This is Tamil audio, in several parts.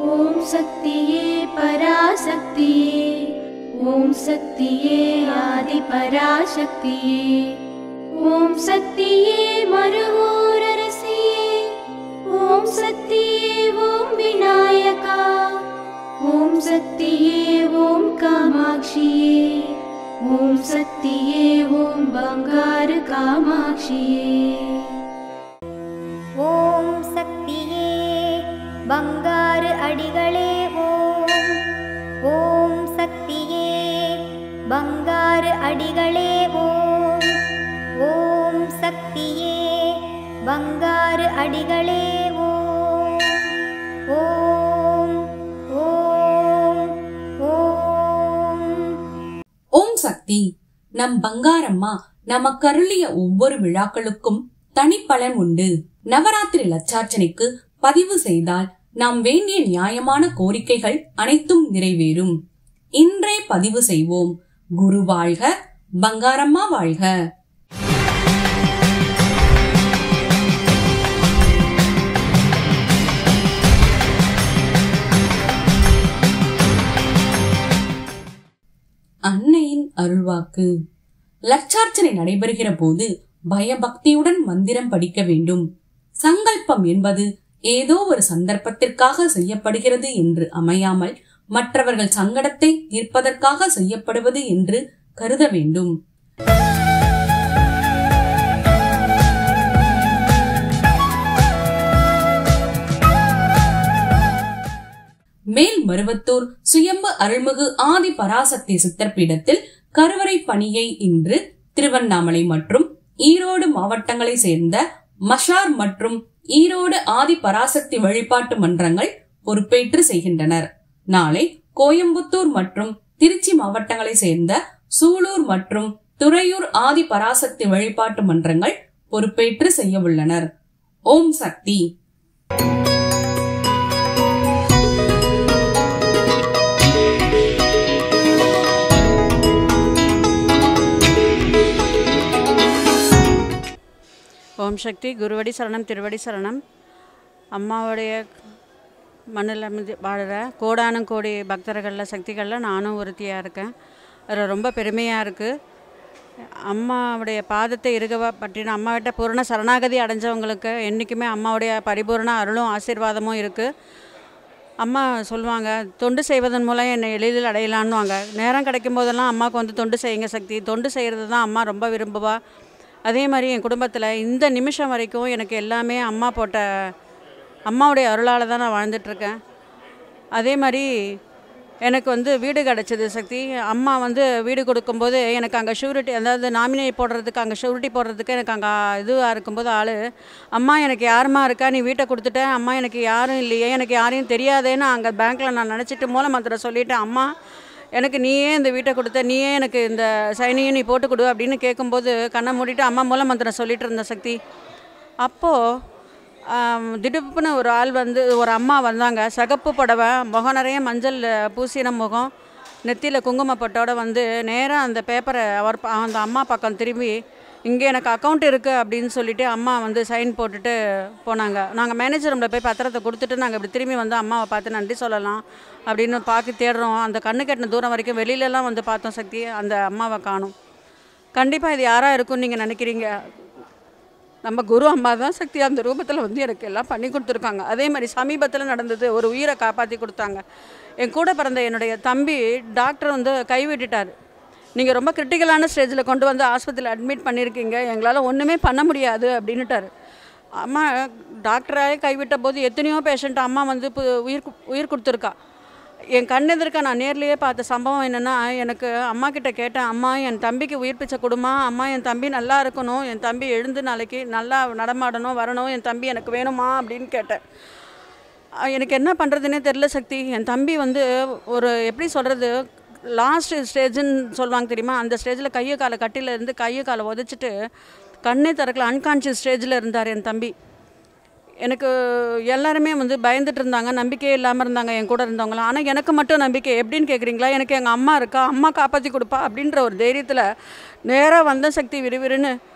ஓம் சக்தியே பராசக்தியே ஓம் சக்தியே ஆதி பராசக்தியே ஓம் சக்தியே மறுவூரரசியே ஓம் சக்தியே ஓம் விநாயகா ஓம் சக்தியே ஓம் காமாட்சியே ஓம் சக்தியே ஓம் பங்காரு காமாட்சியே ஓம் சக்தியே பங்காரு அடிகளே ஓம் ஓம் சக்தியே பங்காரு அடிகளே ஓம் ஓம் சக்தியே பங்காரு அடிகளே ஓம் ஓம் ஓம் ஓம் ஓம் சக்தி நம் பங்காரம்மா நமக்கருளிய ஒவ்வொரு விழாக்களுக்கும் தனிப்பலன் உண்டு நவராத்திரி லட்சார்ச்சனைக்கு பதிவு செய்தால் நாம் வேண்டிய நியாயமான கோரிக்கைகள் அனைத்தும் நிறைவேறும் இன்றே பதிவு செய்வோம் குரு வாழ்க பங்காரம்மா வாழ்க அன்னையின் அருள்வாக்கு லட்சார்ச்சனை நடைபெறுகிற போது பயபக்தியுடன் மந்திரம் படிக்க வேண்டும் சங்கல்பம் என்பது ஏதோ ஒரு சந்தர்ப்பத்திற்காக செய்யப்படுகிறது என்று அமையாமல் மற்றவர்கள் சங்கடத்தை தீர்ப்பதற்காக செய்யப்படுவது என்று கருத வேண்டும் மேல் மருவத்தூர் சுயம்பு அருள்மிகு ஆதி பராசக்தி சித்தர் பீடத்தில் கருவறை பணியை இன்று திருவண்ணாமலை மற்றும் ஈரோடு மாவட்டங்களை சேர்ந்த மஷார் மற்றும் ஈரோடு ஆதி பராசக்தி வழிபாட்டு மன்றங்கள் பொறுப்பேற்று செய்கின்றனர் நாளை கோயம்புத்தூர் மற்றும் திருச்சி மாவட்டங்களை சேர்ந்த சூலூர் மற்றும் துறையூர் ஆதி பராசக்தி வழிபாட்டு மன்றங்கள் பொறுப்பேற்று செய்ய உள்ளனர் ஓம் சக்தி ஓம் சக்தி குருவடி சரணம் திருவடி சரணம் அம்மாவுடைய மண்ணில் மிதி வாழுற கோடானும் கோடி பக்தர்களில் சக்திகளில் நானும் ஒருத்தியாக இருக்கேன் அதில் ரொம்ப பெருமையாக இருக்குது அம்மாவுடைய பாதத்தை இருகவா பற்றின அம்மாவிட்ட பூரண சரணாகதி அடைஞ்சவங்களுக்கு என்றைக்குமே அம்மாவுடைய பரிபூரண அருளும் ஆசீர்வாதமும் இருக்குது அம்மா சொல்லுவாங்க தொண்டு செய்வதன் மூலம் என்னை எளிதில் அடையலான்னுவாங்க நேரம் கிடைக்கும் போதெல்லாம் அம்மாவுக்கு வந்து தொண்டு செய்யுங்க சக்தி தொண்டு செய்கிறது தான் அம்மா ரொம்ப விரும்புவா அதே மாதிரி என் குடும்பத்தில் இந்த நிமிஷம் வரைக்கும் எனக்கு எல்லாமே அம்மா போட்ட அம்மாவுடைய அருளால் தான் நான் வாழ்ந்துட்டுருக்கேன் அதே மாதிரி எனக்கு வந்து வீடு கிடச்சிது சக்தி அம்மா வந்து வீடு கொடுக்கும்போது எனக்கு அங்கே ஷூரிட்டி அதாவது நாமினி போடுறதுக்கு அங்கே ஷூரிட்டி போடுறதுக்கு எனக்கு அங்கே இதுவாக இருக்கும்போது ஆள் அம்மா எனக்கு யாருமா இருக்கா நீ வீட்டை கொடுத்துட்டேன் அம்மா எனக்கு யாரும் இல்லையே எனக்கு யாரையும் தெரியாதேன்னு அங்கே பேங்க்கில் நான் நினச்சிட்டு மூல மந்திரம் சொல்லிட்டேன் அம்மா எனக்கு நீயே இந்த வீட்டை கொடுத்த நீயே எனக்கு இந்த சைனையும் நீ போட்டு கொடு அப்படின்னு கேட்கும்போது கண்ணை மூடிட்டு அம்மா மூல மந்திரம் சொல்லிட்டு இருந்த சக்தி அப்போது திடுப்புன்னு ஒரு ஆள் வந்து ஒரு அம்மா வந்தாங்க சகப்பு புடவை முகம் நிறைய மஞ்சள் பூசின முகம் நெத்தியில் குங்குமப்பட்டோட வந்து நேராக அந்த பேப்பரை அவர் ப- அந்த அம்மா பக்கம் திரும்பி இங்கே எனக்கு அக்கௌண்ட் இருக்குது அப்படின்னு சொல்லிட்டு அம்மா வந்து சைன் போட்டுட்டு போனாங்க நாங்கள் மேனேஜர் ரூமில் போய் பத்திரத்தை கொடுத்துட்டு நாங்கள் இப்படி திரும்பி வந்து அம்மாவை பார்த்து நன்றி சொல்லலாம் அப்படின்னு பார்த்து தேடுறோம் அந்த கண்ணு கட்டின தூரம் வரைக்கும் வெளியிலலாம் வந்து பார்த்தோம் சக்தி அந்த அம்மாவை காணும் கண்டிப்பாக இது யாராக இருக்கும்னு நீங்கள் நினைக்கிறீங்க நம்ம குரு அம்மா தான் சக்தி அந்த ரூபத்தில் வந்து எனக்கு எல்லாம் பண்ணி கொடுத்துருக்காங்க அதே மாதிரி சமீபத்தில் நடந்தது ஒரு உயிரை காப்பாற்றி கொடுத்தாங்க என் கூட பிறந்த என்னுடைய தம்பி டாக்டர் வந்து கைவிட்டுட்டார் நீங்கள் ரொம்ப கிரிட்டிக்கலான ஸ்டேஜில் கொண்டு வந்து ஆஸ்பத்திரியில் அட்மிட் பண்ணியிருக்கீங்க எங்களால் ஒன்றுமே பண்ண முடியாது அப்படின்னுட்டார் அம்மா டாக்டராகவே கைவிட்ட போது எத்தனையோ பேஷண்ட் அம்மா வந்து பு- உயிர் கு- உயிர் கொடுத்துருக்கா என் கண்ணெதிர்க்க நான் நேர்லேயே பார்த்த சம்பவம் என்னென்னா எனக்கு அம்மா கிட்ட கேட்டேன் அம்மா என் தம்பிக்கு உயிர் பிச்சை கொடுமா அம்மா என் தம்பி நல்லா இருக்கணும் என் தம்பி எழுந்து நாளைக்கு நல்லா நடமாடணும் வரணும் என் தம்பி எனக்கு வேணுமா அப்படின்னு கேட்டேன் அஹ் எனக்கு என்ன பண்ணுறதுனே தெரில சக்தி என் தம்பி வந்து ஒரு எப்படி சொல்கிறது லாஸ்ட் ஸ்டேஜுன்னு சொல்லுவாங்க தெரியுமா அந்த ஸ்டேஜில் கையை காலை கட்டில இருந்து கையை காலை உதச்சிட்டு கண்ணே திறக்கல அன்கான்ஷியஸ் ஸ்டேஜில் இருந்தார் என் தம்பி எனக்கு எல்லாருமே வந்து பயந்துட்டு இருந்தாங்க நம்பிக்கையே இல்லாமல் இருந்தாங்க என் கூட இருந்தவங்களாம் ஆனால் எனக்கு மட்டும் நம்பிக்கை எப்படின்னு கேட்குறீங்களா எனக்கு எங்கள் அம்மா இருக்கா அம்மா காப்பாற்றி கொடுப்பா அப்படின்ற ஒரு தைரியத்தில் நேராக வந்த சக்தி விறுவிறுன்னு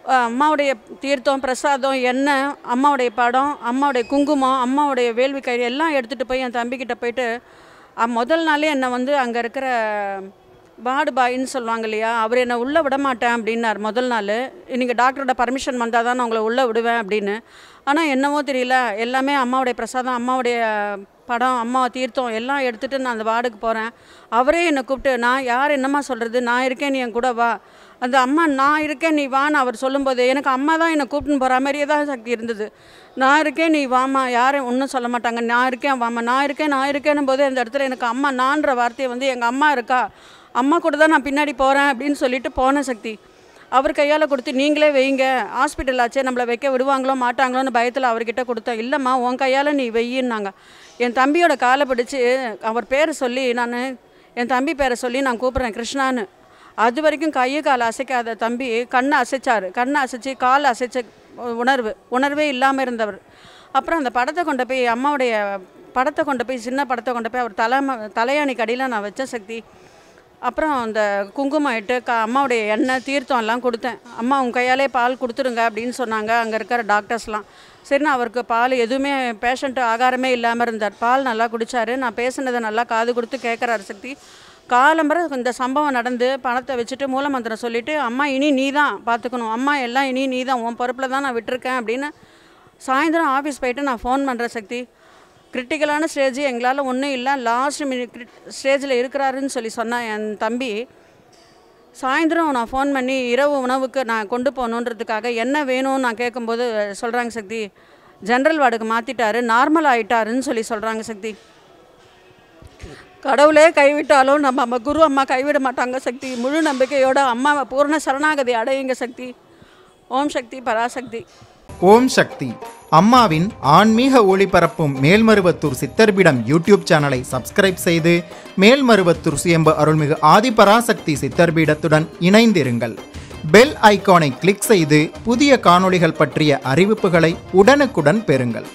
அஹ், அம்மாவுடைய தீர்த்தம் பிரசாதம் எண்ணெய் அம்மாவுடைய படம் அம்மாவுடைய குங்குமம் அம்மாவுடைய வேள்வி கயிறு எல்லாம் எடுத்துகிட்டு போய் என் தம்பிக்கிட்ட போயிட்டு அஹ், முதல் நாளே என்னை வந்து அங்கே இருக்கிற வார்டு பாயின்னு சொல்லுவாங்க இல்லையா அவர் என்னை உள்ளே விட மாட்டேன் அப்படின்னார் முதல் நாள் நீங்கள் டாக்டரோட பர்மிஷன் வந்தால் தான் நான் உங்களை உள்ளே விடுவேன் அப்படின்னு ஆனால் என்னவோ தெரியல எல்லாமே அம்மாவுடைய பிரசாதம் அம்மாவுடைய படம் அம்மா தீர்த்தம் எல்லாம் எடுத்துகிட்டு நான் அந்த வார்டுக்கு போகிறேன் அவரே என்னை கூப்பிட்டு நான் யார் என்னம்மா சொல்கிறது நான் இருக்கேன் நீ என் கூட வா அந்த அம்மா நான் இருக்கேன் நீ வான்னு அவர் சொல்லும்போது எனக்கு அம்மா தான் என்னை கூப்பிட்டுன்னு போகிற மாதிரியே தான் சக்தி இருந்தது நான் இருக்கேன் நீ வாமா யாரும் ஒன்றும் சொல்ல மாட்டாங்க நான் இருக்கேன் வாமா நான் இருக்கேன் நான் இருக்கேன்னும் போது அந்த இடத்துல எனக்கு அம்மா நான்ற வார்த்தையை வந்து எங்கள் அம்மா இருக்கா அம்மா கூட தான் நான் பின்னாடி போகிறேன் அப்படின்னு சொல்லிட்டு போன சக்தி அவர் கையால் கொடுத்து நீங்களே வைங்க ஹாஸ்பிட்டல் ஆச்சே நம்மளை வைக்க விடுவாங்களோ மாட்டாங்களோன்னு பயத்தில் அவர்கிட்ட கொடுத்தேன் இல்லைம்மா உன் கையால் நீ வெய்யின்னாங்க என் தம்பியோட காலை பிடிச்சி அவர் பேரை சொல்லி நான் என் தம்பி பேரை சொல்லி நான் கூப்பிட்றேன் கிருஷ்ணான்னு அது வரைக்கும் கையை காலை அசைக்காத தம்பி கண்ணை அசைச்சார் கண்ணை அசைச்சு காலை அசைச்ச உணர்வு உணர்வே இல்லாமல் இருந்தவர் அப்புறம் அந்த படத்தை கொண்டு போய் அம்மாவுடைய படத்தை கொண்டு போய் சின்ன படத்தை கொண்டு போய் அவர் தலை தலையாணிக்கு அடியில் நான் வச்ச சக்தி அப்புறம் அந்த குங்குமம் இட்டு க அம்மாவுடைய எண்ணெய் தீர்த்தம் எல்லாம் கொடுத்தேன் அம்மா உங்கள் கையாலே பால் கொடுத்துருங்க அப்படின்னு சொன்னாங்க அங்கே இருக்கிற டாக்டர்ஸ்லாம் சரி நான் அவருக்கு பால் எதுவுமே பேஷண்ட்டு ஆகாரமே இல்லாமல் இருந்தார் பால் நல்லா குடித்தாரு நான் பேசுனதை நல்லா காது கொடுத்து கேட்குறாரு சக்தி காலம்பரை இந்த சம்பவம் நடந்து பணத்தை வச்சுட்டு மூலமந்திரம் சொல்லிவிட்டு அம்மா இனி நீ தான் பார்த்துக்கணும் அம்மா எல்லாம் இனி நீ தான் உன் பொறுப்பில் தான் நான் விட்டுருக்கேன் அப்படின்னு சாயந்தரம் ஆஃபீஸ் போயிட்டு நான் ஃபோன் பண்ணுறேன் சக்தி கிரிட்டிக்கலான ஸ்டேஜ் எங்களால் ஒன்றும் இல்லை லாஸ்ட் மினிட் ஸ்டேஜில் இருக்கிறாருன்னு சொல்லி சொன்னான் என் தம்பி சாயந்தரம் நான் ஃபோன் பண்ணி இரவு உணவுக்கு நான் கொண்டு போகணுன்றதுக்காக என்ன வேணும்னு நான் கேட்கும்போது சொல்கிறாங்க சக்தி ஜென்ரல் வார்டுக்கு மாற்றிட்டாரு நார்மல் ஆயிட்டாருன்னு சொல்லி சொல்கிறாங்க சக்தி கடவுளே கைவிட்டாலும் நம்ம நம்ம குரு அம்மா கைவிட மாட்டாங்க சக்தி முழு நம்பிக்கையோட அம்மாவை பூர்ண சரணாகதி அடையுங்க சக்தி ஓம் சக்தி பராசக்தி ஓம் சக்தி அம்மாவின் ஆன்மீக ஒளிபரப்பும் மேல்மருவத்தூர் சித்தர்பிடம் யூடியூப் சேனலை சப்ஸ்கிரைப் செய்து மேல்மருவத்தூர் சுயம்பு அருள்மிகு ஆதிபராசக்தி சித்தர்பீடத்துடன் இணைந்திருங்கள் பெல் ஐகானை கிளிக் செய்து புதிய காணொளிகள் பற்றிய அறிவிப்புகளை உடனுக்குடன் பெறுங்கள்